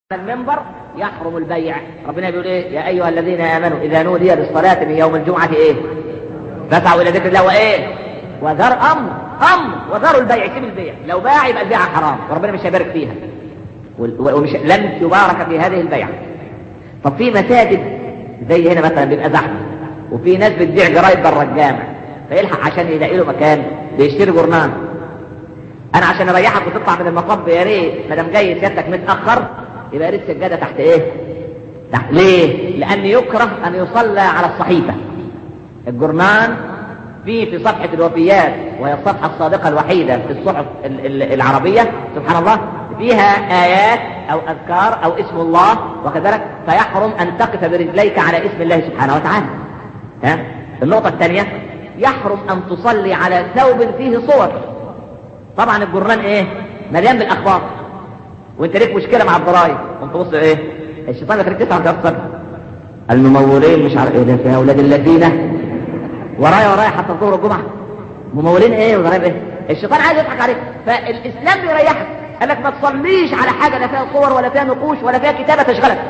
المنبر يحرم البيع ربنا بيقول ايه يا ايها الذين امنوا اذا نودي للصلاه من يوم الجمعه ايه فاسعوا الى ذكر الله وايه وذر امر امر وذروا البيع سيب البيع لو باع يبقى البيعه حرام وربنا مش هيبارك فيها ومش لن يبارك في هذه البيعه طب في مساجد زي هنا مثلا بيبقى زحمه وفي ناس بتبيع جرايد بره الجامع فيلحق عشان يلاقي له مكان بيشتري جورنان انا عشان اريحك وتطلع من المطب يا ريت ما دام جاي سيادتك متاخر يبقى يا ريت سجاده تحت ايه؟ تحت ليه؟ لان يكره ان يصلى على الصحيفه. الجرنان في في صفحه الوفيات وهي الصفحه الصادقه الوحيده في الصحف العربيه سبحان الله فيها ايات او اذكار او اسم الله واخد بالك فيحرم ان تقف برجليك على اسم الله سبحانه وتعالى. ها؟ النقطه الثانيه يحرم ان تصلي على ثوب فيه صور. طبعا الجرنان ايه؟ مليان بالاخبار وانت ليك مشكله مع الضرايب وانت بص ايه الشيطان يخليك تسعى وتخسر الممولين مش عارف ايه ده في اولاد الذين ورايا ورايا حتى الظهر والجمعه ممولين ايه وضرايب ايه الشيطان عايز يضحك عليك فالاسلام بيريحك قال لك ما تصليش على حاجه لا فيها صور ولا فيها نقوش ولا فيها كتابه تشغلك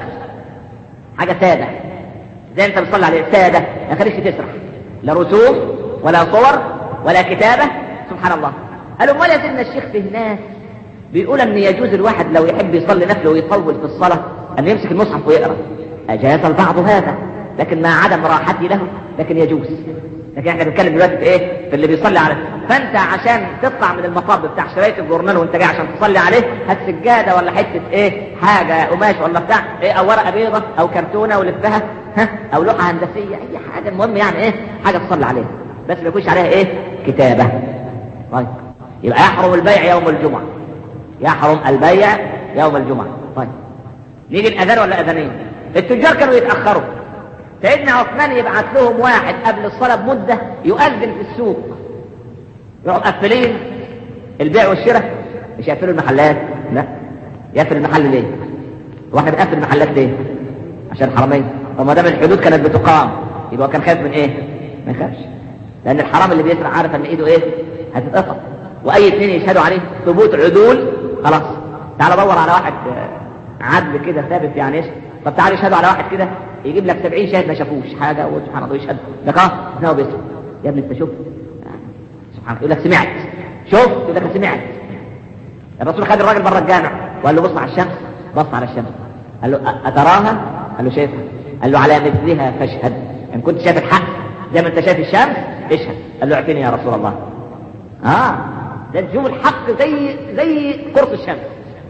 حاجه ساده زي انت بتصلي عليه ساده ما يخليكش تسرح لا رسوم ولا صور ولا كتابه سبحان الله قالوا امال يا سيدنا الشيخ فيه ناس بيقول ان يجوز الواحد لو يحب يصلي نفله ويطول في الصلاه ان يمسك المصحف ويقرا اجاز البعض هذا لكن مع عدم راحتي له لكن يجوز لكن احنا بنتكلم دلوقتي في ايه في اللي بيصلي على فانت عشان تطلع من المطب بتاع شرايط الجورنال وانت جاي عشان تصلي عليه هات سجاده ولا حته ايه حاجه قماش ولا بتاع ايه او ورقه بيضه او كرتونه ولفها ها او لوحه هندسيه اي حاجه المهم يعني ايه حاجه تصلي عليها بس ما يكونش عليها ايه كتابه طيب يبقى يحرم البيع يوم الجمعه يحرم البيع يوم الجمعة طيب نيجي الأذان ولا أذانين التجار كانوا يتأخروا سيدنا عثمان يبعث لهم واحد قبل الصلاة بمدة يؤذن في السوق يقعد قفلين البيع والشراء مش يقفلوا المحلات لا يقفل المحل ليه؟ واحد بيقفل المحلات ليه؟ عشان حرامين وما دام الحدود كانت بتقام يبقى كان خايف من ايه؟ ما يخافش لأن الحرام اللي بيسرق عارف ان ايده ايه؟ هتتقطع واي اثنين يشهدوا عليه ثبوت عدول خلاص تعال دور على واحد عدل كده ثابت يعني ايش طب تعال يشهدوا على واحد كده يجيب لك 70 شاهد ما شافوش حاجه وسبحان الله يشهد لك اه هو بيسمع يا ابني انت شفت سبحان الله يقول لك سمعت شفت يقول لك سمعت الرسول خد الراجل بره الجامع وقال له بص على الشمس بص على الشمس قال له اتراها قال له شايفها قال له على مثلها فاشهد ان كنت شايف الحق زي ما انت شايف الشمس اشهد قال له اعطيني يا رسول الله اه ده تشوف الحق زي زي قرص الشمس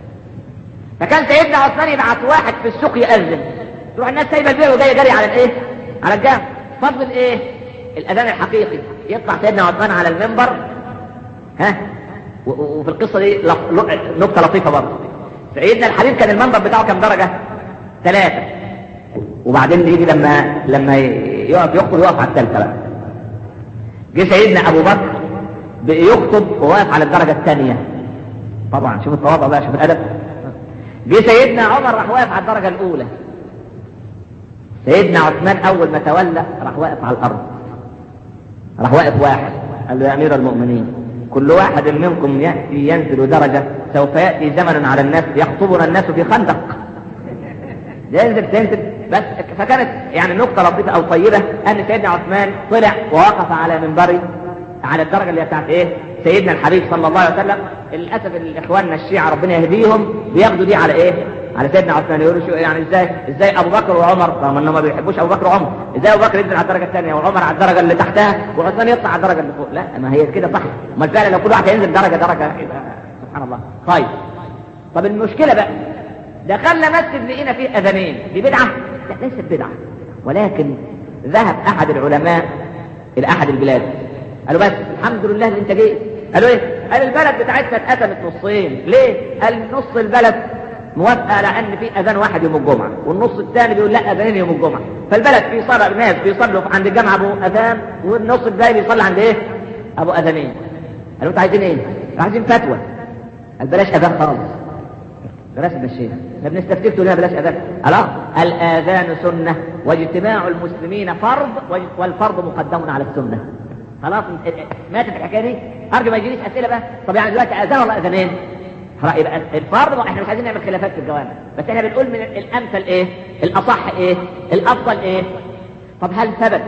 فكان سيدنا عثمان يبعث واحد في السوق يأذن تروح الناس سايبه البيع وجايه جري على الايه؟ على الجامع فضل الايه؟ الاذان الحقيقي يطلع سيدنا عثمان على المنبر ها وفي القصه دي نقطه لطيفه برضه سيدنا الحبيب كان المنبر بتاعه كام درجه؟ ثلاثه وبعدين يجي لما لما يقف يخطب يقف على الثالثه بقى جه سيدنا ابو بكر بيخطب وواقف على الدرجة الثانية طبعا شوف التواضع بقى شوف الأدب جه سيدنا عمر راح واقف على الدرجة الأولى سيدنا عثمان أول ما تولى راح واقف على الأرض راح واقف واحد قال له يا أمير المؤمنين كل واحد منكم يأتي ينزل درجة سوف يأتي زمن على الناس يخطبنا الناس في خندق ينزل تنزل بس فكانت يعني نقطة لطيفة أو طيبة أن سيدنا عثمان طلع ووقف على منبره على الدرجة اللي بتاعت ايه سيدنا الحبيب صلى الله عليه وسلم للاسف الاخواننا الشيعة ربنا يهديهم بياخدوا دي على ايه على سيدنا عثمان يقولوا شو يعني ازاي ازاي ابو بكر وعمر رغم انهم ما بيحبوش ابو بكر وعمر ازاي ابو بكر ينزل على الدرجه الثانيه وعمر على الدرجه اللي تحتها وعثمان يطلع على الدرجه اللي فوق لا ما هي كده صح امال فعلا لو كل واحد هينزل درجه درجه يبقى سبحان الله طيب طب المشكله بقى دخلنا مسجد لقينا فيه اذانين دي بدعه لا ليست بدعه ولكن ذهب احد العلماء الى احد البلاد قالوا بس الحمد لله اللي انت جيت قالوا ايه قال البلد بتاعتنا اتقسمت نصين ليه قال نص البلد موافقه على ان في اذان واحد يوم الجمعه والنص الثاني بيقول لا اذانين يوم الجمعه فالبلد في صلاه ناس بيصلوا عند الجامعه ابو اذان والنص الثاني بيصلي عند ايه ابو اذانين قالوا انتوا عايزين ايه عايزين فتوى قال بلاش اذان خالص بلاش المشينا احنا بنستفتفتوا ليه بلاش اذان خلاص الاذان سنه واجتماع المسلمين فرض والفرض مقدم على السنه خلاص ماتت الحكايه دي ارجو ما يجيليش اسئله بقى طب يعني دلوقتي اذان ولا اذانين خلاص يبقى الفرض ما احنا مش عايزين نعمل خلافات في الجوامع بس احنا بنقول من الامثل ايه الاصح ايه الافضل ايه طب هل ثبت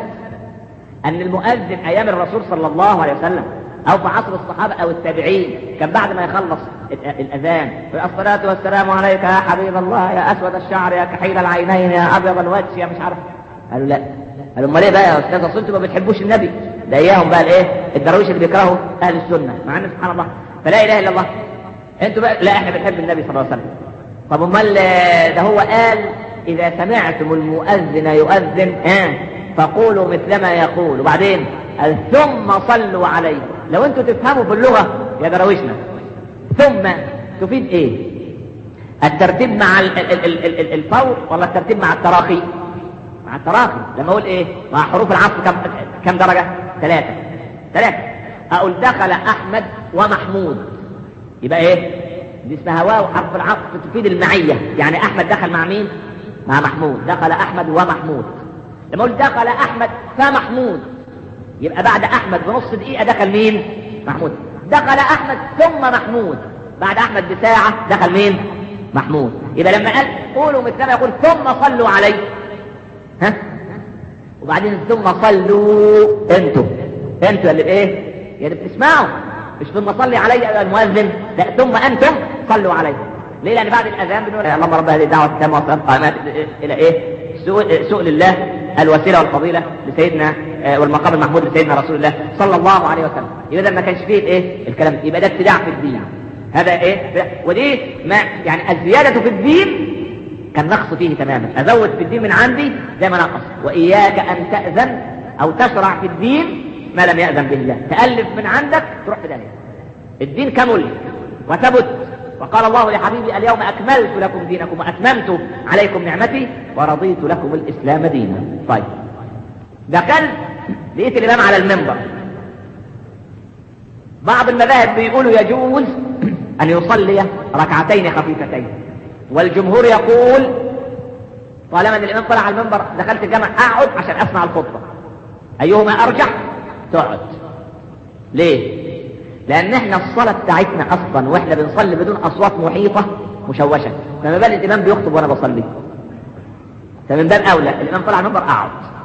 ان المؤذن ايام الرسول صلى الله عليه وسلم او في عصر الصحابه او التابعين كان بعد ما يخلص ال- الاذان الصلاه والسلام عليك يا حبيب الله يا اسود الشعر يا كحيل العينين يا ابيض الوجه يا مش عارف قالوا لا قالوا امال ايه بقى يا استاذ اصل انتوا ما بتحبوش النبي ده اياهم بقى الايه الدرويش اللي بيكرهوا اهل السنه مع ان سبحان الله فلا اله الا الله انتوا بقى لا احنا بنحب النبي صلى الله عليه وسلم طب امال ده هو قال اذا سمعتم المؤذن يؤذن ها فقولوا مثل ما يقول وبعدين قال ثم صلوا عليه لو انتوا تفهموا في اللغه يا درويشنا ثم تفيد ايه الترتيب مع ال- ال- ال- ال- ال- الفور ولا الترتيب مع التراخي مع التراخي لما اقول ايه مع حروف العطف كم كم درجه ثلاثه ثلاثه اقول دخل احمد ومحمود يبقى ايه دي اسمها واو حرف العطف تفيد المعيه يعني احمد دخل مع مين مع محمود دخل احمد ومحمود لما اقول دخل احمد فمحمود يبقى بعد احمد بنص دقيقه دخل مين محمود دخل احمد ثم محمود بعد احمد بساعه دخل مين محمود يبقى لما قال قولوا مثل ما يقول ثم صلوا عليه ها وبعدين ثم صلوا انتوا انتوا اللي بايه يعني بتسمعوا مش ثم صلي علي ايها المؤذن لا ثم انتم صلوا علي ليه لان بعد الاذان بنقول يا اللهم رب هذه الدعوه التامه والصلاه قائمات الى ايه سؤل, سؤل الله الوسيله والفضيله لسيدنا آه، والمقام المحمود لسيدنا رسول الله صلى الله عليه وسلم يبقى ده ما كانش فيه الايه الكلام ده. يبقى ده ابتداع في الدين هذا ايه ابتداع. ودي ما يعني الزياده في الدين كان نقص فيه تماما ازود في الدين من عندي زي ما نقص واياك ان تاذن او تشرع في الدين ما لم ياذن به الله تالف من عندك تروح في داهيه الدين كمل وثبت وقال الله لحبيبي اليوم اكملت لكم دينكم واتممت عليكم نعمتي ورضيت لكم الاسلام دينا طيب دخلت لقيت الامام على المنبر بعض المذاهب بيقولوا يجوز ان يصلي ركعتين خفيفتين والجمهور يقول طالما ان الامام طلع على المنبر دخلت الجامع اقعد عشان اسمع الخطبه ايهما ارجح تقعد ليه لان احنا الصلاه بتاعتنا اصلا واحنا بنصلي بدون اصوات محيطه مشوشه فما بال الامام بيخطب وانا بصلي فمن باب اولى الامام طلع على المنبر اقعد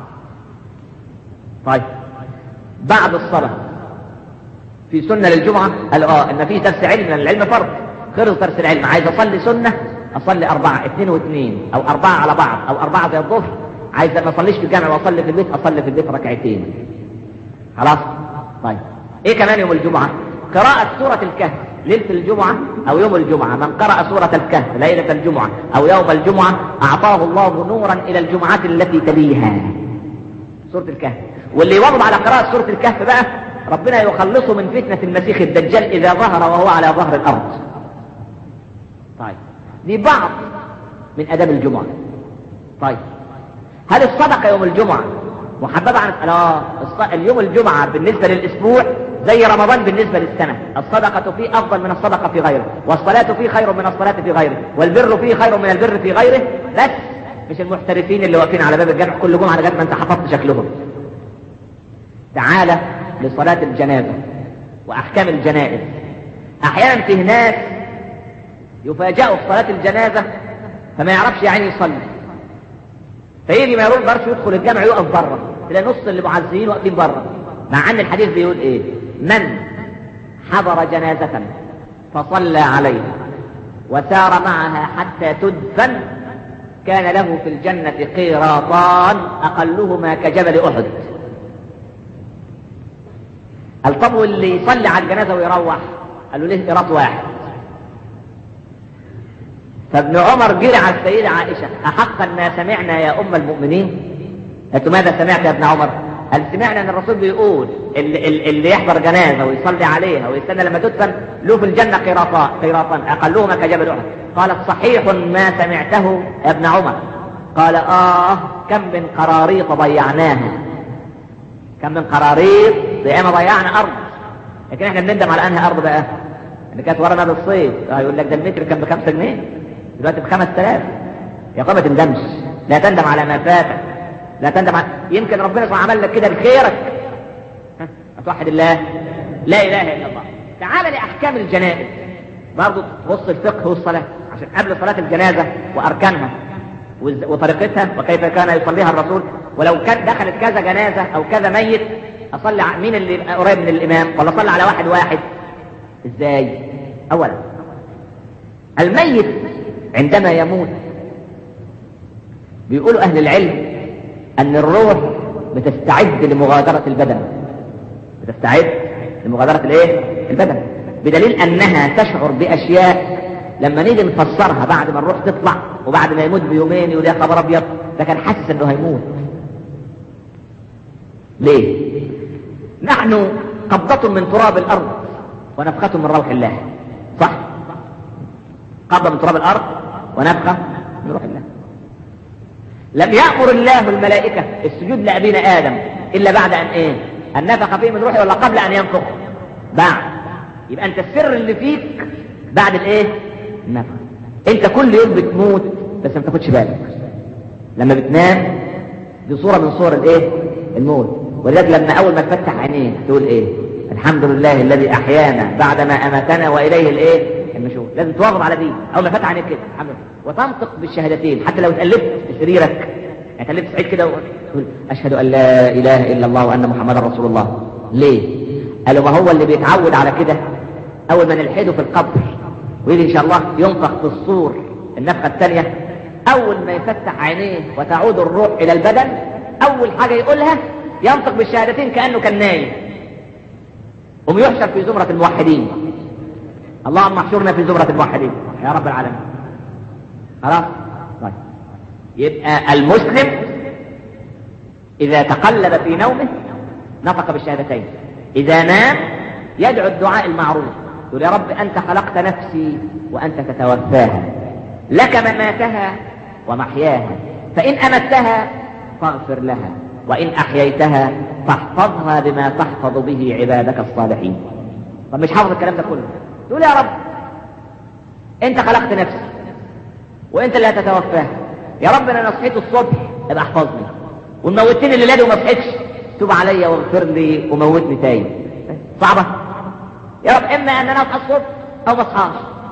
طيب بعد الصلاه في سنه للجمعه قال اه ان في درس علم لان العلم فرض خلص درس العلم عايز اصلي سنه اصلي اربعه اثنين واثنين او اربعه على بعض او اربعه زي الظهر عايز ما اصليش في الجامع واصلي في البيت اصلي في البيت ركعتين خلاص طيب ايه كمان يوم الجمعه قراءه سوره الكهف ليله الجمعه او يوم الجمعه من قرأ سوره الكهف ليله الجمعه او يوم الجمعه اعطاه الله نورا الى الجمعه التي تليها سوره الكهف واللي يواظب على قراءه سوره الكهف بقى ربنا يخلصه من فتنه المسيح الدجال اذا ظهر وهو على ظهر الارض طيب دي بعض من اداب الجمعه طيب هل الصدقه يوم الجمعه محببه عن لا الص- اليوم الجمعه بالنسبه للاسبوع زي رمضان بالنسبه للسنه الصدقه فيه افضل من الصدقه في غيره والصلاه فيه خير من الصلاه في غيره والبر فيه خير من البر في غيره بس مش المحترفين اللي واقفين على باب الجامع كل جمعه لغايه ما انت حفظت شكلهم تعالى لصلاه الجنازه واحكام الجنائز احيانا فيه ناس يفاجئوا في صلاه الجنازه فما يعرفش يعني يصلي فيجي ما يقدرش يدخل الجامع يقف بره تلاقي نص اللي معزيين واقفين بره مع ان الحديث بيقول ايه من حضر جنازة فصلى عليها وسار معها حتى تدفن كان له في الجنة قيراطان أقلهما كجبل أحد قال طب واللي يصلي على الجنازة ويروح قال له ليه قيراط واحد فابن عمر جرى على السيدة عائشة أحقا ما سمعنا يا أم المؤمنين قالت له ماذا سمعت يا ابن عمر قال سمعنا ان الرسول بيقول اللي, اللي- اللي يحضر جنازه ويصلي عليها ويستنى لما تدفن له في الجنه قيراطان قيراطان اقلهما كجبل احد قالت صحيح ما سمعته يا ابن عمر قال اه كم من قراريط ضيعناها كم من قراريط زي ما ضيعنا ارض لكن احنا بنندم على انهي ارض بقى اللي كانت ورانا بالصيف آه يقول لك ده المتر كان بخمسة جنيه دلوقتي ب 5000 يا اخويا ما تندمش لا تندم على ما فاتك لا تندم على يمكن ربنا سبحانه عمل لك كده لخيرك ها؟ اتوحد الله لا اله الا الله تعال لاحكام الجنائز برضه تبص الفقه والصلاة عشان قبل صلاة الجنازة وأركانها وطريقتها وكيف كان يصليها الرسول ولو كان دخلت كذا جنازة أو كذا ميت أصلي مين اللي قريب من الإمام ولا أصلي على واحد واحد إزاي أولا الميت عندما يموت بيقولوا أهل العلم أن الروح بتستعد لمغادرة البدن بتستعد لمغادرة الايه البدن بدليل انها تشعر باشياء لما نيجي نفسرها بعد ما الروح تطلع وبعد ما يموت بيومين يقول يا خبر ابيض ده كان حاسس انه هيموت ليه نحن قبضة من تراب الارض ونفخة من روح الله صح قبضة من تراب الارض ونفخة من روح الله لم يأمر الله الملائكة السجود لأبينا آدم إلا بعد أن إيه أن نفخ فيه من روحه ولا قبل أن ينفخ بعد يبقى أنت السر اللي فيك بعد الإيه النفخ أنت كل يوم بتموت بس ما تاخدش بالك لما بتنام دي صورة من صور الإيه الموت ولذلك لما أول ما تفتح عينيك تقول إيه الحمد لله الذي أحيانا بعدما أماتنا وإليه الإيه النشور لازم تواظب على دي أول ما فتح عينيك كده الحمد لله وتنطق بالشهادتين حتى لو اتقلبت في سريرك يعني اتقلبت سعيد كده وتقول أشهد أن لا إله إلا الله وأن محمدا رسول الله ليه؟ قالوا ما هو اللي بيتعود على كده أول ما نلحده في القبر ويجي إن شاء الله ينفخ في الصور النفخة الثانية أول ما يفتح عينيه وتعود الروح إلى البدن أول حاجة يقولها ينطق بالشهادتين كأنه كان نايم قوم يحشر في زمرة الموحدين اللهم احشرنا في زمرة الموحدين يا رب العالمين خلاص طيب يبقى المسلم إذا تقلب في نومه نطق بالشهادتين إذا نام يدعو الدعاء المعروف يقول يا رب أنت خلقت نفسي وأنت تتوفاها لك مماتها ومحياها فإن أمتها فاغفر لها وإن أحييتها فاحفظها بما تحفظ به عبادك الصالحين طب مش حافظ الكلام ده كله تقول يا رب انت خلقت نفسي وانت اللي هتتوفاها يا رب انا صحيت الصبح ابقى احفظني وموتني الليله دي وما صحيتش تب عليا واغفر لي وموتني تاني صعبه يا رب اما ان انا اصحى الصبح او ما اصحاش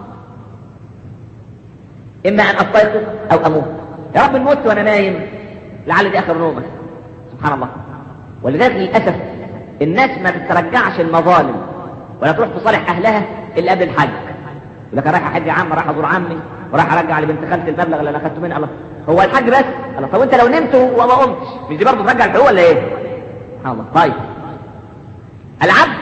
اما ان استيقظ او اموت يا رب الموت وانا نايم لعل دي اخر نومه سبحان الله ولذلك للاسف الناس ما بترجعش المظالم ولا تروح تصالح اهلها الا قبل الحج يقول لك رايح احج يا عم رايح ازور عمي ورايح ارجع لبنت خالتي المبلغ اللي انا اخدته منها الله هو الحج بس الله طب انت لو نمت وما قمتش مش دي برضه ترجع الحقوق ولا ايه؟ سبحان الله طيب العبد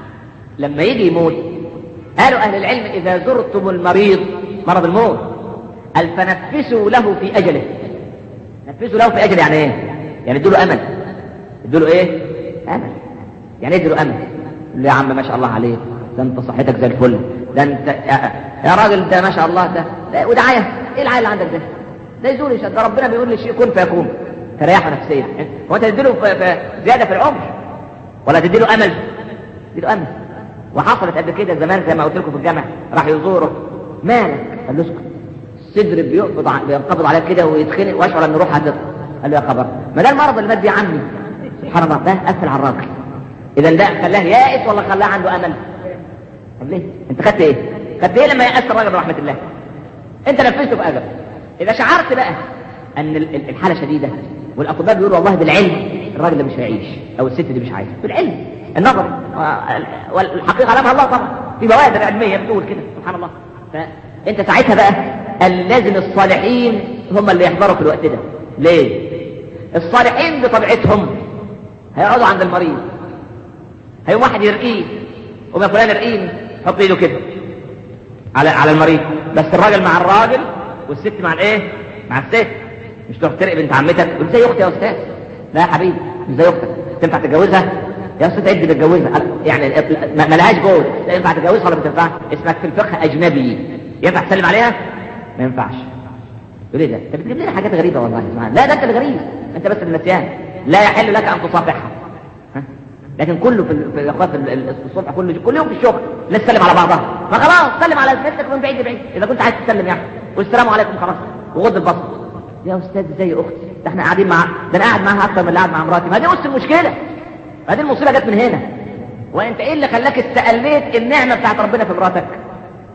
لما يجي يموت قالوا اهل العلم اذا زرتم المريض مرض الموت قال فنفسوا له في اجله نفسوا له في اجله يعني ايه؟ يعني ادوا له امل ادوا له ايه؟ امل يعني ايه ادوا له امل؟ يقول له يا عم ما شاء الله عليك ده انت صحتك زي الفل ده انت يا, يا راجل ده ما شاء الله ده, ده ودعايه ايه العايه اللي عندك ده؟ ده يزول ده ربنا بيقول لي شيء كن فيكون تريحه نفسيا هو انت تديله في في زياده في العمر ولا تديله امل تديله امل وحصلت قبل كده زمان زي ما قلت لكم في الجامع راح يزوره مالك قال له اسكت الصدر بيقبض ع- بينقبض عليك كده ويتخنق واشعر ان روحها هتطلع قال له يا خبر ما ده المرض اللي مات بيه عمي سبحان الله ده قفل على الراجل اذا ده خلاه يائس ولا خلاه عنده امل طب ليه انت خدت ايه خدت ايه لما يأس الراجل برحمه الله انت نفذته في اجل اذا شعرت بقى ان ال- ال- الحاله شديده والاطباء بيقولوا والله بالعلم الراجل ده مش هيعيش او الست دي مش عايشه بالعلم النظر و- والحقيقه علمها الله طبعا في بوادر علميه بتقول كده سبحان الله فانت ساعتها بقى قال لازم الصالحين هم اللي يحضروا في الوقت ده ليه الصالحين بطبيعتهم هيقعدوا عند المريض هيقوم واحد يرقيه وما فلان يرقيني حط ايده كده على على المريض بس الراجل مع الراجل والست مع الايه مع الست مش تروح ترقي بنت عمتك تقول زي اختي يا استاذ لا يا حبيبي مش زي اختك تنفع تتجوزها يا استاذ عدي بتجوزها يعني ما ما لهاش جوز لا ينفع تتجوزها ولا ما تنفعش اسمك في الفقه اجنبي ينفع تسلم عليها ما ينفعش يقول ايه ده انت بتجيب لنا حاجات غريبه والله سبحان لا ده انت الغريب انت بس النسيان لا يحل لك ان تصافحها ها؟ لكن كله في ال- في الاخوات في ال- ال- الصبح كل كل يوم في الشغل الناس تسلم على بعضها فخلاص سلم على زميلتك من بعيد لبعيد اذا كنت عايز تسلم يعني والسلام عليكم خلاص وغض البصر يا استاذ زي اختي ده احنا قاعدين مع ده انا قاعد معاها اكتر من اللي قاعد مع مراتي ما دي نص المشكله ما دي المصيبه جت من هنا وانت ايه اللي خلاك استقليت النعمه بتاعت ربنا في مراتك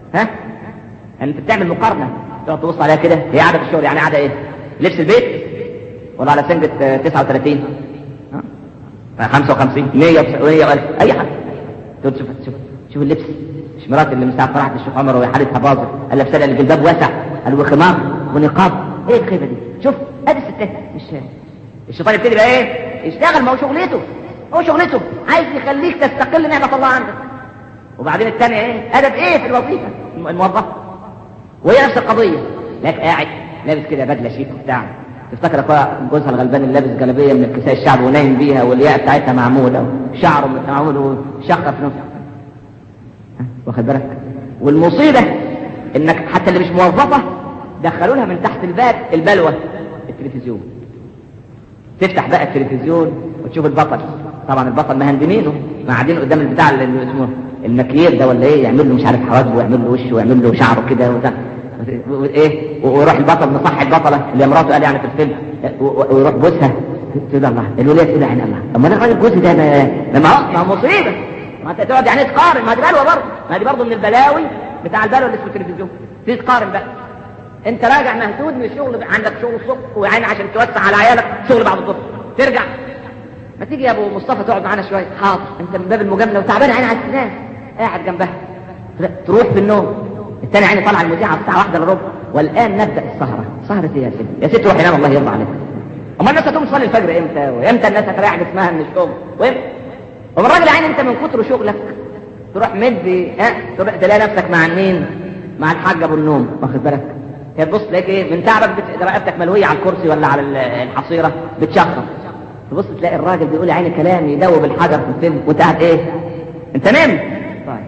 ها انت بتعمل مقارنه تقعد تبص عليها كده هي قاعده في الشغل يعني قاعده ايه لبس البيت ولا على سنجة 39 ها 55 100 100 اي حاجه تقول شوف شوف شوف اللبس مش مرات اللي مساعد فرحت الشيخ عمر وهي حالتها باظت قال لابسه الجلباب واسع قال وخمار ونقاب ايه الخيبه دي شوف ادي الستات مش الشيطان يبتدي بقى ايه يشتغل ما هو شغلته هو شغلته عايز يخليك تستقل نعمه الله عندك وبعدين الثانيه ايه ادب ايه في الوظيفه الموظف وهي نفس القضيه لك قاعد لابس كده بدله شيك وبتاع تفتكر اخويا جوزها الغلبان اللي لابس جلابيه من الكساء الشعب ونايم بيها والياء بتاعتها معموله وشعره معمول وشخر في نفسه واخد بالك والمصيبه انك حتى اللي مش موظفه دخلوا لها من تحت الباب البلوه التلفزيون تفتح بقى التلفزيون وتشوف البطل طبعا البطل مهندمينه قاعدين قدام البتاع اللي اسمه المكيير ده ولا ايه يعمل له مش عارف حواجبه ويعمل له وشه ويعمل له شعره كده وده ايه ويروح البطل مصحي البطله اللي مراته قال يعني في الفيلم ويروح جوزها تقول الله الوليه تقول عين الله طب ما انا الراجل جوزي ده ما هو ما مصيبه ما انت تقعد يعني تقارن ما دي بلوه برضه ما دي برضه من البلاوي بتاع البلوه اللي اسمه التلفزيون تيجي تقارن بقى انت راجع مهدود من الشغل عندك شغل الصبح وعين عشان توسع على عيالك شغل بعد الظهر ترجع ما تيجي يا ابو مصطفى تقعد معانا شويه حاضر انت من باب المجامله وتعبان عين على السنان قاعد جنبها تروح في النوم الثاني عيني طالعه المذيعه الساعه واحدة الا ربع والان نبدا السهره سهره ايه يا ست يا ست روحي نام الله يرضى عليك امال الناس هتقوم تصلي الفجر امتى وامتى الناس هتريح جسمها من الشغل وامتى ومن الراجل عين انت من كتر شغلك تروح مدي ها تروح تلاقي نفسك مع مين مع الحاج ابو النوم واخد بالك تبص تلاقي ايه من تعبك بت... رقبتك ملويه على الكرسي ولا على الحصيره بتشخص تبص تلاقي الراجل بيقول يا عيني كلام يدوب الحجر في الفيلم وانت قاعد ايه انت نمت طيب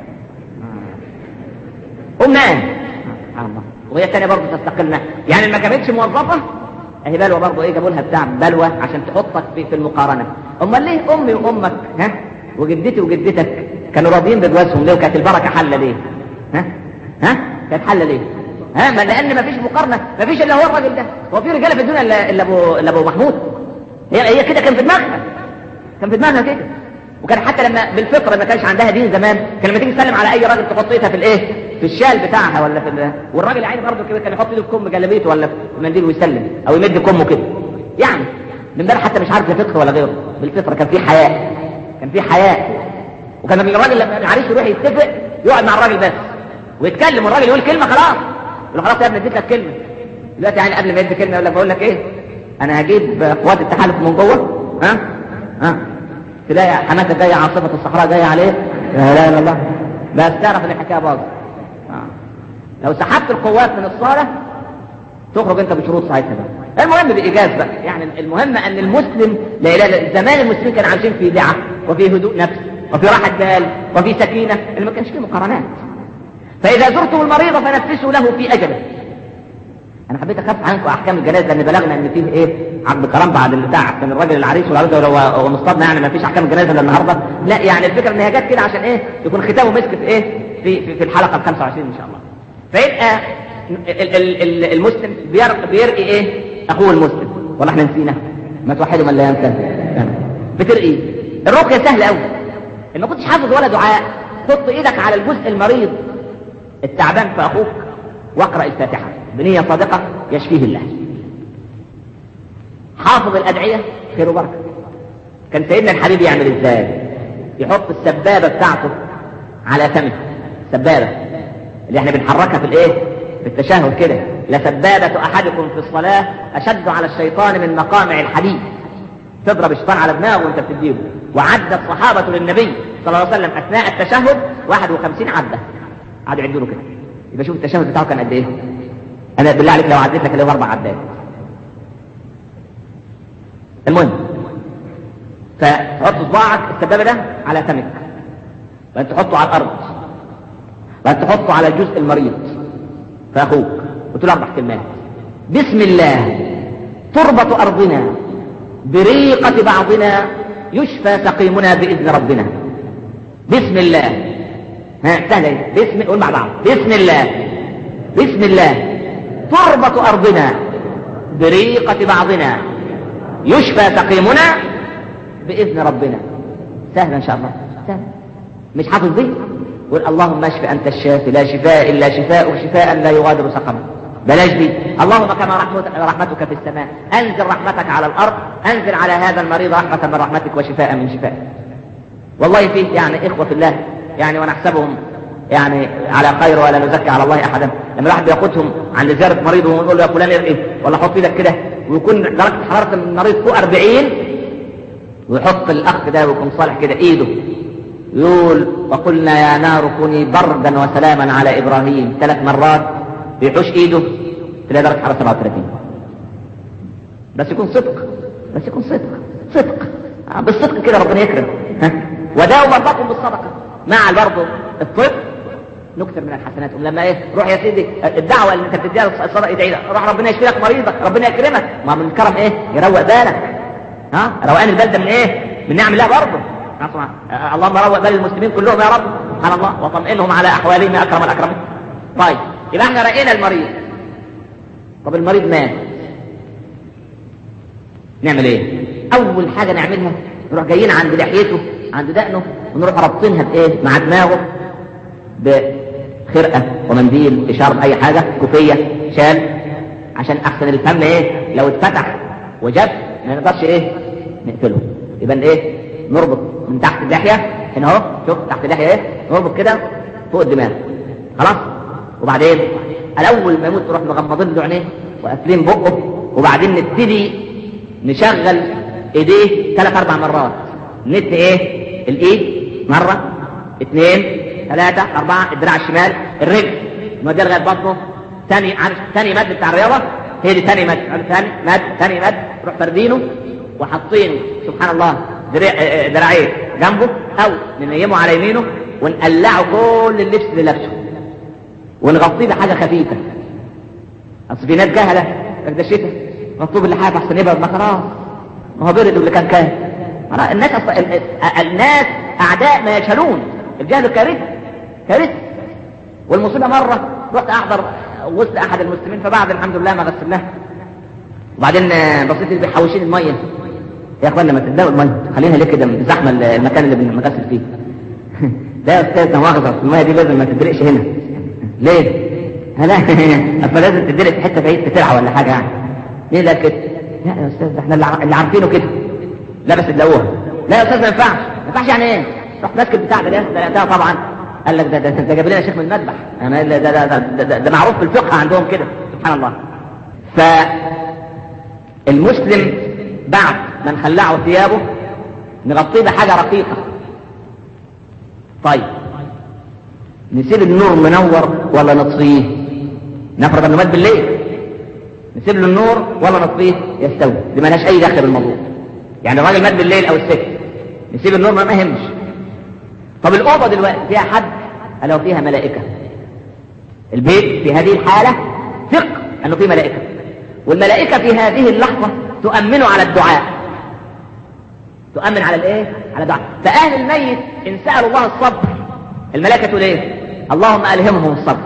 قوم نام الله وهي الثانيه برضه تستقل يعني ما كانتش موظفه اهي بلوه برضه ايه جابوا لها بتاع بلوه عشان تحطك في في المقارنه امال ليه امي وامك ها وجدتي وجدتك كانوا راضيين بجوازهم ليه وكانت البركه حله ليه ها ها كانت حله ليه ها ما لان ما فيش مقارنه ما فيش الا هو الراجل ده هو في رجاله في الدنيا الا الا ابو الا ابو محمود هي هي كده كان في دماغها كان في دماغها كده وكان حتى لما بالفطره ما كانش عندها دين زمان كان لما تيجي تسلم على اي راجل تحط ايدها في الايه في الشال بتاعها ولا في ال... والراجل عيني برضه كده كان يحط ايده في كم جلابيته ولا في منديل ويسلم او يمد كمه كده يعني من ده حتى مش عارف لا فقه ولا غيره بالفطره كان في حياء كان في حياء وكان الراجل لما العريس يروح يتفق يقعد مع الراجل بس ويتكلم والراجل يقول كلمه خلاص يقول خلاص يا ابني اديت لك كلمه دلوقتي يعني قبل ما يدي كلمه يقول لك بقول لك ايه انا هجيب قوات التحالف من جوه ها ها تلاقي حماسه جايه عاصفه الصحراء جايه عليه لا اله الا الله بس تعرف ان الحكايه باظت لو سحبت القوات من الصالة تخرج انت بشروط ساعتها بقى المهم بإيجاز بقى يعني المهم ان المسلم لا اله زمان المسلمين كانوا عايشين في دعة وفي هدوء نفس وفي راحة بال وفي سكينة اللي ما كانش فيه مقارنات فإذا زرتم المريض فنفسوا له في أجله أنا حبيت أخف عنكم أحكام الجنائز لأن بلغنا إن فيه إيه عقد كرام بعد البتاع كان الراجل العريس والعروسة ولو ومصطادنا يعني ما فيش أحكام الجنائز إلا النهاردة لا يعني الفكرة إن هي جت كده عشان إيه يكون ختامه مسك في إيه في في, في الحلقة ال 25 إن شاء الله فيبقى المسلم بيرقي ايه اخوه المسلم والله احنا نسينا ما توحدوا من لا ينسى بترقي الرقيه سهله قوي ان ما كنتش حافظ ولا دعاء حط ايدك على الجزء المريض التعبان في اخوك واقرا الفاتحه بنيه صادقه يشفيه الله حافظ الادعيه خير وبركه كان سيدنا الحبيب يعمل ازاي يحط السبابه بتاعته على فمه سبابه اللي احنا بنحركها في الايه في التشهد كده لسبابة احدكم في الصلاة اشد على الشيطان من مقامع الحديد تضرب الشيطان على دماغه وانت بتديله وعد الصحابة للنبي صلى الله عليه وسلم اثناء التشهد 51 عدة قعدوا يعدوا له كده يبقى شوف التشهد بتاعه كان قد ايه انا بالله عليك لو عديت لك له اربع عدات المهم فتحط صباعك السبابة ده على فمك وانت تحطه على الارض وأن تحطه على الجزء المريض فأخوك وتقول أربع كلمات بسم الله تربة أرضنا بريقة بعضنا يشفى سقيمنا بإذن ربنا بسم الله ها سهلة بسم قول مع بعض بسم الله بسم الله تربة أرضنا بريقة بعضنا يشفى سقيمنا بإذن ربنا سهلة إن شاء الله سهل مش حافظ دي قل اللهم اشف انت الشافي لا شفاء الا شفاء شفاء لا يغادر سقما بلاش دي اللهم كما رحمتك, رحمتك في السماء انزل رحمتك على الارض انزل على هذا المريض رحمه من رحمتك وشفاء من شفائك والله فيه يعني اخوه في الله يعني ونحسبهم يعني على خير ولا نزكي على الله احدا لما الواحد بياخدهم عند زياره مريض ويقول له يا فلان ارقي ولا حط ايدك كده ويكون درجه حراره المريض فوق 40 ويحط الاخ ده ويكون صالح كده ايده يقول وقلنا يا نار كوني بردا وسلاما على ابراهيم ثلاث مرات بيحوش ايده تلاقي درجه حراره 37 بس يكون صدق بس يكون صدق صدق بالصدق كده ربنا يكرم ها وداووا مرضاكم بالصدقه مع برضه الطب نكثر من الحسنات لما ايه روح يا سيدي الدعوه اللي انت بتديها الصدقه ادعي لك روح ربنا يشفي لك مريضك ربنا يكرمك ما من الكرم ايه يروق بالك ها روقان البلده من ايه من نعم الله برضه اللهم روق بال المسلمين كلهم يا رب سبحان الله وطمئنهم على احوالهم يا اكرم الاكرمين طيب يبقى احنا رأينا المريض طب المريض مات نعمل ايه اول حاجه نعملها نروح جايين عند لحيته عند دقنه ونروح رابطينها بايه مع دماغه بخرقه ومنديل اشاره اي حاجه كوفيه شال عشان احسن الفم ايه لو اتفتح وجف ما نقدرش ايه نقفله يبقى ايه نربط من تحت اللحيه هنا اهو شوف تحت اللحيه ايه نربط كده فوق الدماغ خلاص وبعدين الاول ما يموت نروح مغمضين له عينيه وقافلين بقه وبعدين نبتدي نشغل ايديه ثلاث اربع مرات نت ايه الايد مره اثنين ثلاثة أربعة الدراع الشمال الرجل نوديها لغاية بطنه ثاني عارف ثاني مد بتاع الرياضة هي دي ثاني مد ثاني مد ثاني مد نروح فردينه وحاطين سبحان الله دراعين جنبه أو ننيمه على يمينه ونقلعه كل اللبس اللي لابسه ونغطيه بحاجة خفيفة أصل في ناس جهلة ده الشتاء مطلوب اللحاف أحسن يبقى ما خلاص ما هو برد اللي كان كان الناس أصلا الناس أعداء ما يشهلون الجهل كارثة كارثة والمصيبة مرة رحت أحضر وسط أحد المسلمين فبعد الحمد لله ما غسلناه وبعدين بصيت اللي بيحوشين المية يا اخوانا ما تبداوا المية خلينا ليه كده زحمة المكان اللي بنغسل فيه ده يا استاذ مؤاخذة المية دي لازم ما تدرقش هنا ليه؟ لا اصل لازم تدرق في حتة بعيد في ترعة ولا حاجة يعني ليه لا كده؟ لا يا استاذ احنا اللي عارفينه كده لا بس تلاقوها لا يا استاذ ما ينفعش ما ينفعش يعني ايه؟ رحت ماسك البتاع ده دلقتها طبعا قال لك ده ده انت جايب لنا شيخ من المذبح انا ده ده, ده, ده, ده, ده معروف في الفقه عندهم كده سبحان الله فالمسلم بعد ما نخلعه ثيابه نغطيه بحاجه رقيقه طيب نسيب النور منور ولا نطفيه نفرض انه مات بالليل نسيب له النور ولا نطفيه يستوي دي مالهاش اي دخل بالموضوع يعني الراجل مات بالليل او الست نسيب النور ما يهمش طب الأوضة دلوقتي فيها حد ألا فيها ملائكة البيت في هذه الحالة ثق أنه فيه ملائكة والملائكة في هذه اللحظة تؤمن على الدعاء تؤمن على الايه على الدعاء فأهل الميت إن سألوا الله الصبر الملائكة تقول ايه اللهم ألهمهم الصبر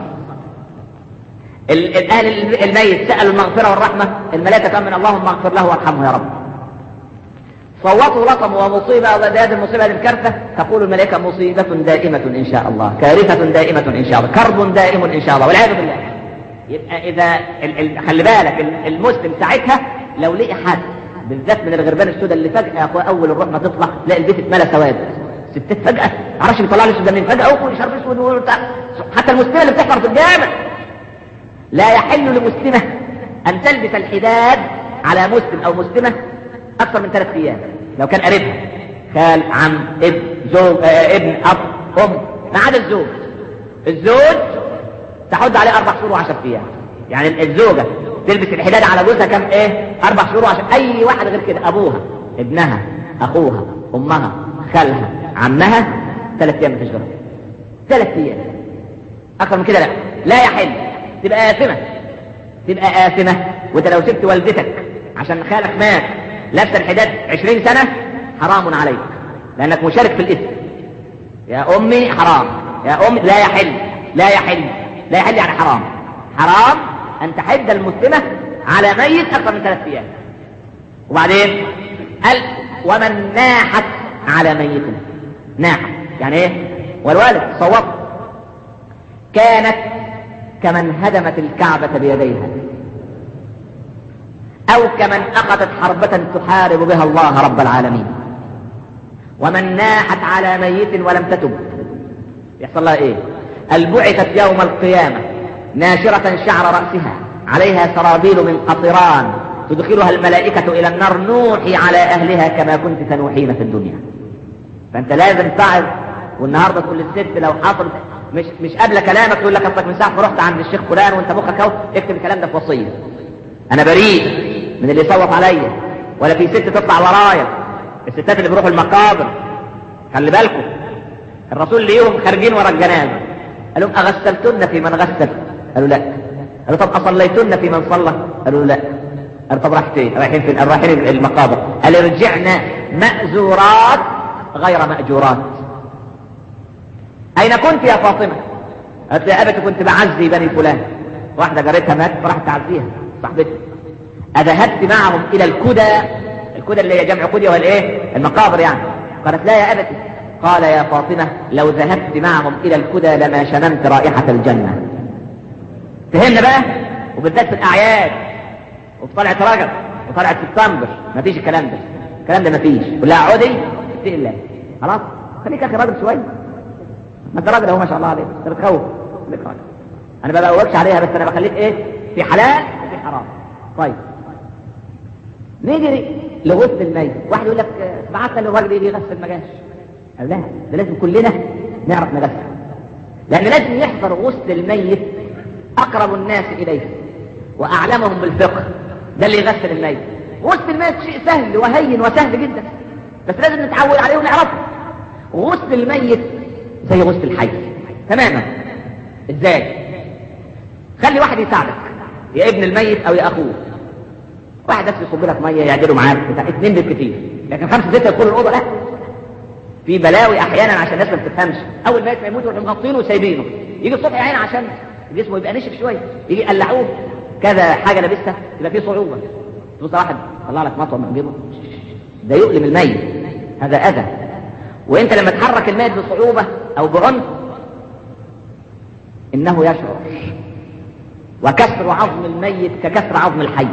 أهل الميت سألوا المغفرة والرحمة الملائكة تؤمن اللهم اغفر له وارحمه يا رب صوتوا لطم ومصيبة وزاد المصيبة للكارثة تقول الملائكة مصيبة دائمة إن شاء الله كارثة دائمة إن شاء الله كرب دائم إن شاء الله والعياذ بالله يبقى إذا ال ال خلي بالك المسلم ساعتها لو لقي حد بالذات من الغربان السوداء اللي فجأة يا أخويا أول الروح ما تطلع تلاقي البيت اتملى سواد ستات فجأة معرفش بيطلع لي سودانيين فجأة أخوي شرب أسود وبتاع حتى المسلمة اللي بتحضر في الجامع لا يحل لمسلمة أن تلبس الحداد على مسلم أو مسلمة أكثر من ثلاث أيام لو كان قريبها خال عم ابن زوج آه ابن أب أم ما عدا الزوج الزوج تحد عليه أربع شهور وعشر أيام يعني الزوجة تلبس الحداد على جوزها كم إيه أربع شهور وعشر أي واحد غير كده أبوها ابنها أخوها أمها خالها عمها ثلاث أيام مفيش غيرها ثلاث أيام أكثر من كده لا لا يحل تبقى آثمة تبقى آثمة وأنت لو سبت والدتك عشان خالك مات لابسه الحداد 20 سنة حرام عليك لأنك مشارك في الإثم يا أمي حرام يا أمي لا يحل لا يحل لا يحل يعني حرام حرام أن تحد المسلمة على ميت أكثر من ثلاث أيام وبعدين قال ومن ناحت على ميت ناحت يعني إيه والوالد صوت كانت كمن هدمت الكعبة بيديها أو كمن أخذت حربة تحارب بها الله رب العالمين ومن ناحت على ميت ولم تتب يحصل لها ايه البعثت يوم القيامة ناشرة شعر رأسها عليها سرابيل من قطران تدخلها الملائكة إلى النار نوحي على أهلها كما كنت تنوحين في الدنيا فأنت لازم تعظ والنهارده تقول للست لو حصل مش مش قبل كلامك يقول لك اصلك من ساعه ما رحت عند الشيخ فلان وانت مخك اهو اكتب الكلام ده في وصيه انا بريء من اللي يصوت عليا ولا في ست تطلع ورايا الستات اللي بيروحوا المقابر خلي بالكم الرسول ليهم خارجين ورا الجنازه قال لهم اغسلتن في من غسل قالوا لا قالوا طب اصليتن في من صلى قالوا لا قالوا طب رايح فين رايحين فين قالوا رايحين المقابر قال رجعنا مأزورات غير مأجورات أين كنت يا فاطمة؟ قالت يا أبت كنت بعزي بني فلان واحدة جارتها مات فراحت تعزيها صاحبتها أذهبت معهم إلى الكدى الكدى اللي هي جمع كدى والإيه؟ المقابر يعني قالت لا يا أبت قال يا فاطمة لو ذهبت معهم إلى الكدى لما شممت رائحة الجنة فهمنا بقى وبالذات في الأعياد وفي طلعة رجب وطلعة سبتمبر مفيش الكلام ده الكلام ده مفيش ولا عودي اتقي الله خلاص خليك يا اخي راجل شويه ما انت راجل اهو ما شاء الله عليك انت بتخوف خليك راجل انا ما بقولكش عليها بس انا بخليك ايه في حلال وفي حرام طيب نيجي لغسل الميت واحد يقول لك بعتنا للراجل يجي يغسل ما جاش قال لا ده لازم كلنا نعرف نغسل لان لازم يحضر غسل الميت اقرب الناس اليه واعلمهم بالفقه ده اللي يغسل الميت غسل الميت شيء سهل وهين وسهل جدا بس لازم نتعود عليه ونعرفه غسل الميت زي غسل الحي تماما ازاي خلي واحد يساعدك يا ابن الميت او يا اخوه واحد بس يصب لك ميه يعدلوا معاك بتاع اثنين بالكثير لكن خمسه سته يدخلوا الاوضه لا في بلاوي احيانا عشان الناس ما بتفهمش اول ما يموت يروحوا مغطينه وسايبينه يجي الصبح عين عشان جسمه يبقى نشف شويه يجي يقلعوه كذا حاجه لابسها يبقى فيه صعوبه تبص واحد طلع لك مطوه من جيبه ده يؤلم الميت هذا اذى وانت لما تحرك الميت بصعوبه او بعنف انه يشعر وكسر عظم الميت ككسر عظم الحي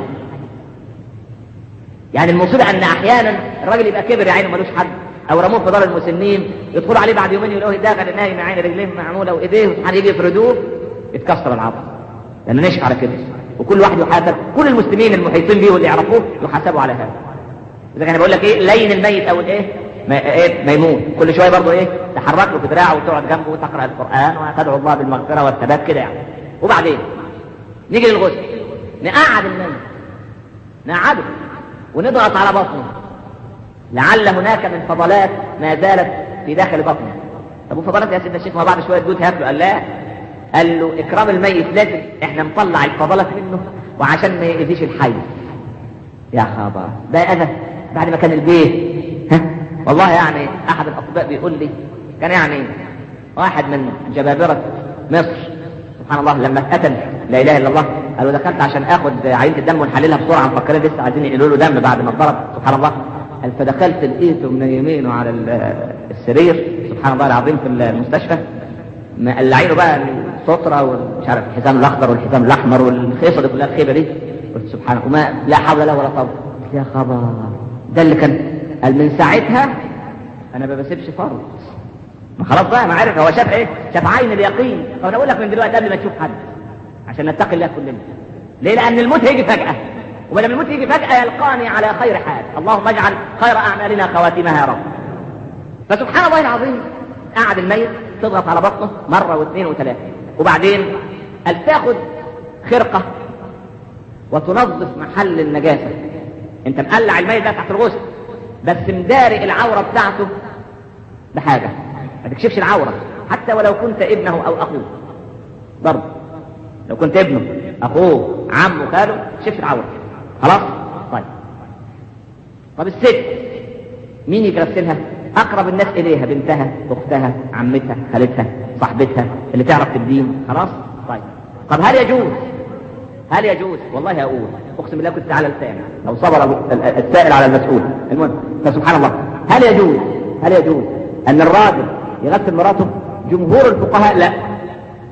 يعني المصيبه ان احيانا الراجل يبقى كبر يا عينه ملوش حد او رموه في دار المسنين يدخلوا عليه بعد يومين يلاقوه داخل نايم عين رجليه معموله وايديه وسبحان يجي يفردوه يتكسر العظم لانه نشف على كده وكل واحد يحاسب كل المسلمين المحيطين بيه واللي يعرفوه يحاسبوا على هذا اذا كان بقول لك ايه لين الميت او الايه ما ايه ميمون كل شويه برضه ايه تحرك له في دراعه وتقعد جنبه وتقرا القران وتدعو الله بالمغفره والثبات كده يعني وبعدين نيجي للغسل نقعد الميت نقعده ونضغط على بطنه لعل هناك من فضلات ما زالت في داخل بطنه طب وفضلات يا سيدنا الشيخ ما بعد شويه تقول هاكله قال لا قال له اكرام الميت لازم احنا نطلع الفضلات منه وعشان ما يأذيش الحي يا خبر ده اذى بعد ما كان البيت ها والله يعني احد الاطباء بيقول لي كان يعني واحد من جبابرة مصر سبحان الله لما اتقتل لا اله الا الله قالوا دخلت عشان اخد عينة الدم ونحللها بسرعة مفكرين لسه عايزين ينقلوا له دم بعد ما اتضرب سبحان الله قال فدخلت لقيته من يمينه على السرير سبحان الله العظيم في المستشفى مقلعينه بقى السترة ومش عارف الحزام الاخضر والحزام الاحمر والخيصة دي كلها الخيبة دي قلت سبحان الله وما لا حول له ولا قوة يا خبر ده اللي كان قال من ساعتها انا ما بسيبش فرض ما خلاص بقى ما عارف هو شاف ايه شاف عين اليقين طب انا اقول لك من دلوقتي قبل ما تشوف حد عشان نتقي الله كلنا ليه لان الموت هيجي فجاه ولما الموت يجي فجاه يلقاني على خير حال اللهم اجعل خير اعمالنا خواتمها يا رب فسبحان الله العظيم قعد الميت تضغط على بطنه مره واثنين وثلاثه وبعدين قال تاخد خرقه وتنظف محل النجاسه انت مقلع الميت ده تحت الغسل بس مداري العورة بتاعته بحاجة ما تكشفش العورة حتى ولو كنت ابنه او اخوه برضه لو كنت ابنه اخوه عمه خاله ما تكشفش العورة خلاص طيب طب الست مين يغسلها اقرب الناس اليها بنتها اختها عمتها خالتها صاحبتها اللي تعرف الدين خلاص طيب طب هل يجوز هل يجوز والله اقول اقسم بالله كنت على لساني لو صبر السائل على المسؤول المهم فسبحان الله هل يجوز هل يجوز ان الراجل يغسل مراته جمهور الفقهاء لا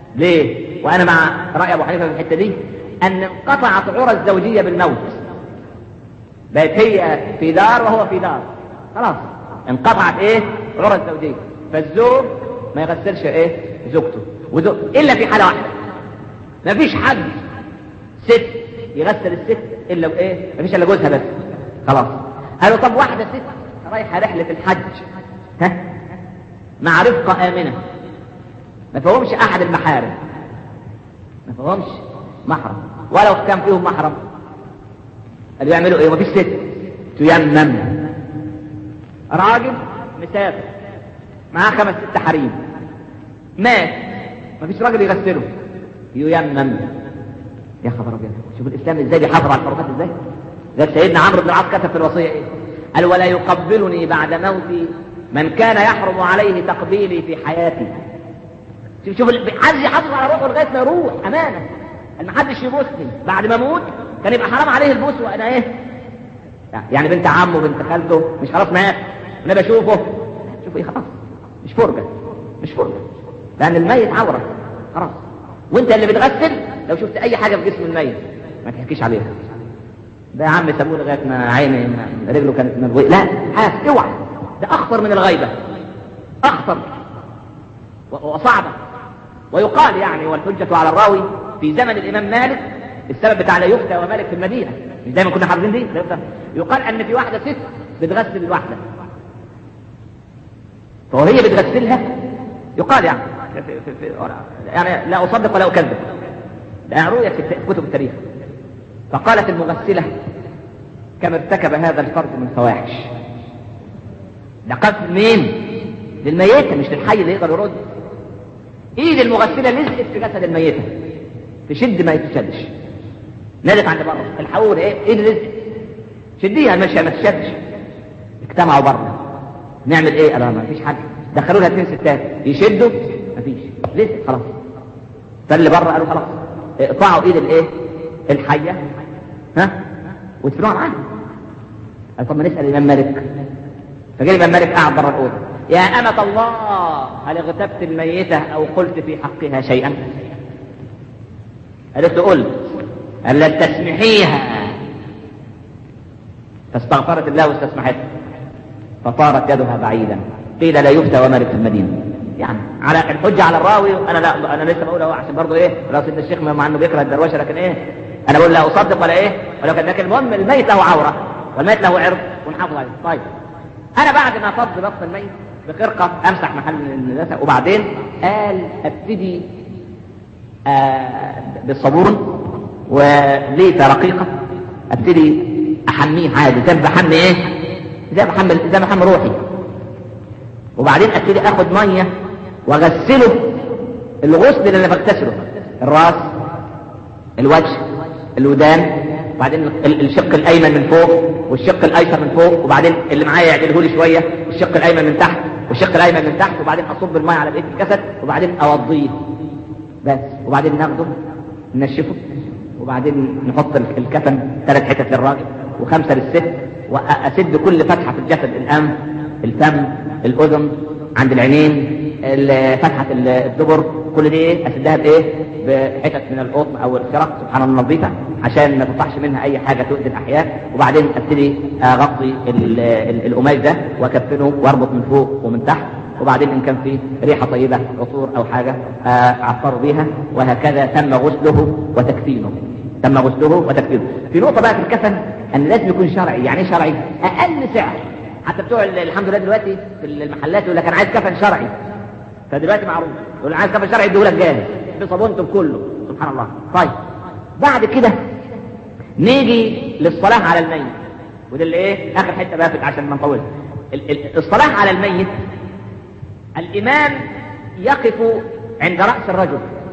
ليه وانا مع راي ابو حنيفه في الحته دي ان انقطعت عرى الزوجيه بالموت بقت هي في دار وهو في دار خلاص انقطعت ايه عرى الزوجيه فالزوج ما يغسلش ايه زوجته وزوج الا في حاله واحده ما فيش حد ست يغسل الست الا بايه ما فيش الا جوزها بس خلاص قالوا طب واحده ست رايحه رحله الحج ها مع رفقه امنه ما فيهمش احد المحارم ما فيهمش محرم ولو كان فيهم محرم قالوا يعملوا ايه ما فيش ست تيمم راجل مسافر معاه خمس ست حريم مات ما فيش راجل يغسله ييمم يا خبر ابيض شوف الاسلام ازاي بيحافظ على الحرمات ازاي ده سيدنا عمرو بن العاص كتب في الوصيه ايه قال ولا يقبلني بعد موتي من كان يحرم عليه تقبيلي في حياتي شوف شوف عايز يحافظ على روحه لغايه ما يروح امانه ما حدش يبوسني بعد ما اموت كان يبقى حرام عليه البوس وانا ايه يعني بنت عمه بنت خالته مش خلاص مات انا بشوفه شوف ايه خلاص مش فرجه مش فرجه لان الميت عوره خلاص وانت اللي بتغسل لو شفت اي حاجه في جسم الميت ما تحكيش عليها ده يا عم سابوه لغايه ما عيني ما رجله كانت مبوي لا حاس اوعى ده اخطر من الغيبه اخطر وصعبه ويقال يعني والحجه على الراوي في زمن الامام مالك السبب بتاع لا يفتى ومالك في المدينه مش دايما كنا حافظين دي يقال ان في واحده ست بتغسل الواحده فهي بتغسلها يقال يعني في في في يعني لا اصدق ولا اكذب لا رؤيت في كتب التاريخ فقالت المغسله كم ارتكب هذا الفرد من فواحش ده قتل مين للميته مش للحي اللي يقدر يرد ايد المغسله لزقت في جسد الميته تشد ما يتشدش نادت عند بره الحقوا ايه ايد لزقت شديها مش ما تشدش اجتمعوا بره نعمل ايه قالوا ما فيش حد دخلوا لها اثنين ستات يشدوا ما فيش لزق خلاص فاللي بره قالوا خلاص اقطعوا ايد الايه الحيه ها وادفنوها معاها قال طب ما نسال الامام مالك فجاء الامام مالك قاعد بره الاوضه يا أمة الله هل اغتبت الميتة أو قلت في حقها شيئا قالت له قلت قال لا تسمحيها فاستغفرت الله واستسمحت فطارت يدها بعيدا قيل لا يفتى ومالك في المدينة يعني على الحجة على الراوي أنا لا أنا لسه بقول أهو عشان برضه إيه لو سيدنا الشيخ مع إنه بيكره الدروشة لكن إيه أنا بقول لا أصدق ولا إيه ولكن لكن المهم الميت له عورة والميت له عرض ونحافظ عليه طيب أنا بعد ما فض بطن الميت بخرقة امسح محل النجاسة وبعدين قال ابتدي آه بالصابون وليفة رقيقة ابتدي احميه عادي زي ما بحمي ايه زي ما بحمل زي ما بحمي روحي وبعدين ابتدي اخد ميه واغسله الغسل اللي انا بغتسله الراس الوجه الودان وبعدين الشق الايمن من فوق والشق الايسر من فوق وبعدين اللي معايا يعدله لي شويه الشق الايمن من تحت والشق الايمن من تحت وبعدين اصب الماء على بقيه الجسد وبعدين اوضيه بس وبعدين ناخده ننشفه وبعدين نحط الكفن ثلاث حتت للراجل وخمسه للست واسد كل فتحه في الجسد الانف الفم الاذن عند العينين فتحه الدبر كل دي اسدها بايه بحتت من القطن او الخرق سبحان الله نظيفه عشان ما تطلعش منها اي حاجه تؤذي الاحياء وبعدين ابتدي اغطي القماش ده واكفنه واربط من فوق ومن تحت وبعدين ان كان في ريحه طيبه عطور او حاجه اعطر بيها وهكذا تم غسله وتكفينه تم غسله وتكفينه في نقطه بقى في الكفن ان لازم يكون شرعي يعني ايه شرعي اقل سعر حتى بتوع الحمد لله دلوقتي في المحلات يقول لك انا عايز كفن شرعي فدلوقتي معروف يقول عايز كفن شرعي يديهولك جاهز بصابونته بكله سبحان الله طيب بعد كده نيجي للصلاة على الميت وده اللي ايه اخر حته بقى عشان ما نطولش الصلاة على الميت الامام يقف عند رأس الرجل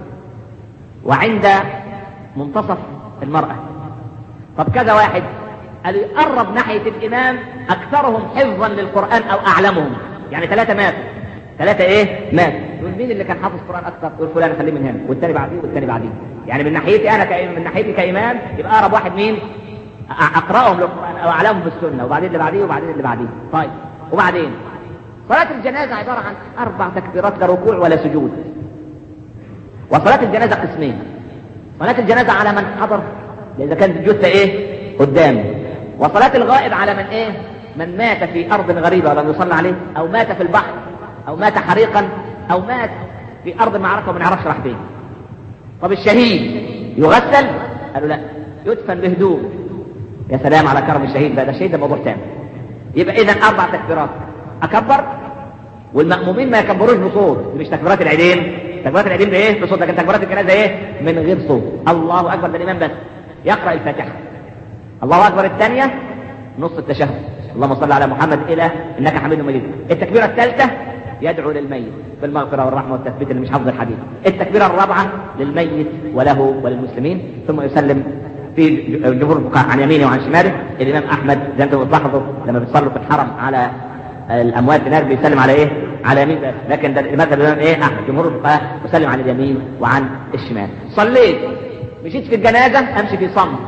وعند منتصف المرأة طب كذا واحد قالوا يقرب ناحية الامام اكثرهم حفظا للقرآن او اعلمهم يعني ثلاثة ماتوا ثلاثة ايه مات يقول مين اللي كان حافظ قرآن اكثر يقول فلان خليه من هنا والتاني بعديه والتاني بعديه يعني من ناحيتي انا كإمام من ناحيتي كإمام يبقى اقرب واحد مين اقراهم للقرآن او اعلمهم بالسنة وبعدين اللي بعديه وبعدين اللي بعديه طيب وبعدين صلاة الجنازة عبارة عن اربع تكبيرات لا ركوع ولا سجود وصلاة الجنازة قسمين صلاة الجنازة على من حضر إذا كانت الجثة إيه قدامه وصلاة الغائب على من إيه من مات في أرض غريبة ولم يصلى عليه أو مات في البحر أو مات حريقا أو مات في أرض المعركة وما نعرفش راح فين طب الشهيد يغسل قالوا لا يدفن بهدوء يا سلام على كرم الشهيد بقى ده الشهيد ده موضوع تاني يبقى إذا أربع تكبيرات أكبر والمأمومين ما يكبروش بصوت دي مش تكبيرات العيدين تكبيرات العيدين بايه بصوت لكن تكبيرات الجنازه ايه من غير صوت الله اكبر ده الامام بس يقرا الفاتحه الله اكبر الثانيه نص التشهد اللهم صل على محمد الى انك حميد مجيد التكبيره الثالثه يدعو للميت بالمغفره والرحمه والتثبيت اللي مش حافظ الحديث التكبيره الرابعه للميت وله وللمسلمين ثم يسلم في جمهور الفقهاء عن يمينه وعن شماله الامام احمد زي انتم بتلاحظوا لما بيصلوا في الحرم على الاموات هناك بيسلم على ايه؟ على يمين بس لكن ده مثل الامام ايه؟ احمد جمهور الفقهاء يسلم عن اليمين وعن الشمال صليت مشيت في الجنازه امشي في صمت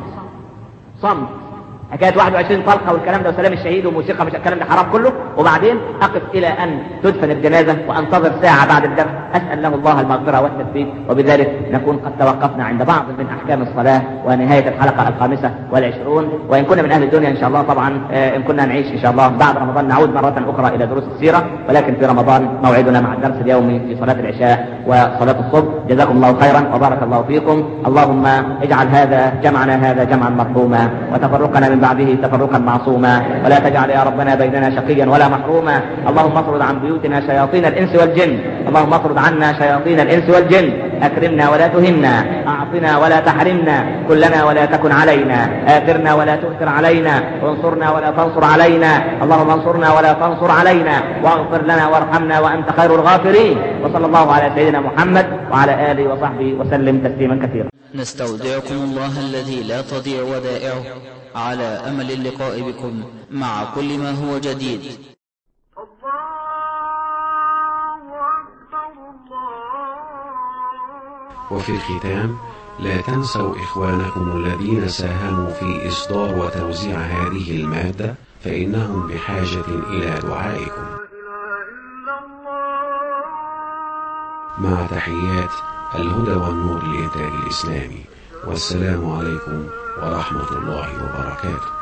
صمت حكايه 21 طلقه والكلام ده وسلام الشهيد وموسيقى مش الكلام ده حرام كله وبعدين اقف الى ان تدفن الجنازه وانتظر ساعه بعد الدفن اسال له الله المغفره والتثبيت وبذلك نكون قد توقفنا عند بعض من احكام الصلاه ونهايه الحلقه الخامسه والعشرون وان كنا من اهل الدنيا ان شاء الله طبعا ان كنا نعيش ان شاء الله بعد رمضان نعود مره اخرى الى دروس السيره ولكن في رمضان موعدنا مع الدرس اليومي في صلاه العشاء وصلاه الصبح جزاكم الله خيرا وبارك الله فيكم اللهم اجعل هذا جمعنا هذا جمعا مرحوما وتفرقنا من بعده تفرقا معصوما ولا تجعل يا ربنا بيننا شقيا ولا محروما اللهم اطرد عن بيوتنا شياطين الانس والجن اللهم اطرد عنا شياطين الانس والجن اكرمنا ولا تهنا اعطنا ولا تحرمنا كلنا ولا تكن علينا اثرنا ولا تؤثر علينا وانصرنا ولا تنصر علينا اللهم انصرنا ولا تنصر علينا واغفر لنا وارحمنا وانت خير الغافرين وصلى الله على سيدنا محمد وعلى اله وصحبه وسلم تسليما كثيرا نستودعكم الله الذي لا تضيع ودائعه على أمل اللقاء بكم مع كل ما هو جديد وفي الختام لا تنسوا إخوانكم الذين ساهموا في إصدار وتوزيع هذه المادة فإنهم بحاجة إلى دعائكم مع تحيات الهدى والنور للإنتاج الإسلامي والسلام عليكم ورحمة الله وبركاته